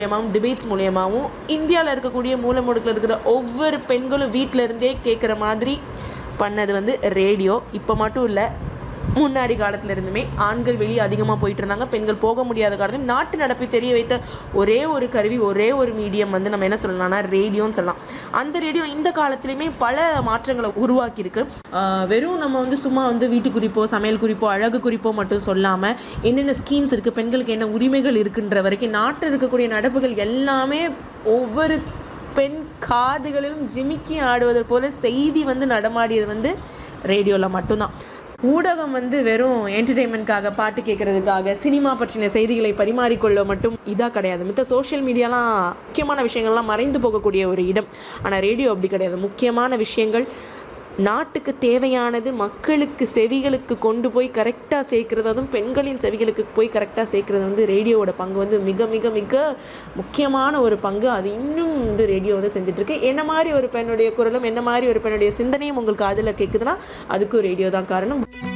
மூலியமாகவும் டிபேட்ஸ் மூலியமாகவும் இந்தியாவில் இருக்கக்கூடிய மூலை முடுக்கில் இருக்கிற ஒவ்வொரு பெண்களும் வீட்டில் இருந்தே கேட்குற மாதிரி பண்ணது வந்து ரேடியோ இப்போ மட்டும் இல்லை முன்னாடி காலத்துல இருந்துமே ஆண்கள் வெளியே அதிகமாக போயிட்டு இருந்தாங்க பெண்கள் போக முடியாத காலத்தில் நாட்டு நடப்பை தெரிய வைத்த ஒரே ஒரு கருவி ஒரே ஒரு மீடியம் வந்து நம்ம என்ன சொல்லலாம்னா ரேடியோன்னு சொல்லலாம் அந்த ரேடியோ இந்த காலத்துலேயுமே பல மாற்றங்களை உருவாக்கியிருக்கு ஆஹ் வெறும் நம்ம வந்து சும்மா வந்து வீட்டு குறிப்போ சமையல் குறிப்போ அழகு குறிப்போ மட்டும் சொல்லாமல் என்னென்ன ஸ்கீம்ஸ் இருக்குது பெண்களுக்கு என்ன உரிமைகள் இருக்குன்ற வரைக்கும் நாட்டில் இருக்கக்கூடிய நடப்புகள் எல்லாமே ஒவ்வொரு பெண் காதுகளிலும் ஜிமிக்கி ஆடுவது போல செய்தி வந்து நடமாடியது வந்து ரேடியோவில் மட்டும்தான் ஊடகம் வந்து வெறும் என்டர்டெயின்மெண்ட்காக பாட்டு கேட்கறதுக்காக சினிமா பற்றின செய்திகளை பரிமாறிக்கொள்ள மட்டும் இதாக கிடையாது மித்த சோஷியல் மீடியாலாம் முக்கியமான விஷயங்கள்லாம் மறைந்து போகக்கூடிய ஒரு இடம் ஆனால் ரேடியோ அப்படி கிடையாது முக்கியமான விஷயங்கள் நாட்டுக்கு தேவையானது மக்களுக்கு செவிகளுக்கு கொண்டு போய் கரெக்டாக சேர்க்கறது அதுவும் பெண்களின் செவிகளுக்கு போய் கரெக்டாக சேர்க்கறது வந்து ரேடியோவோட பங்கு வந்து மிக மிக மிக முக்கியமான ஒரு பங்கு அது இன்னும் வந்து ரேடியோ வந்து செஞ்சுட்ருக்கு என்ன மாதிரி ஒரு பெண்ணுடைய குரலும் என்ன மாதிரி ஒரு பெண்ணுடைய சிந்தனையும் உங்களுக்கு அதில் கேட்குதுன்னா அதுக்கும் ரேடியோ தான் காரணம்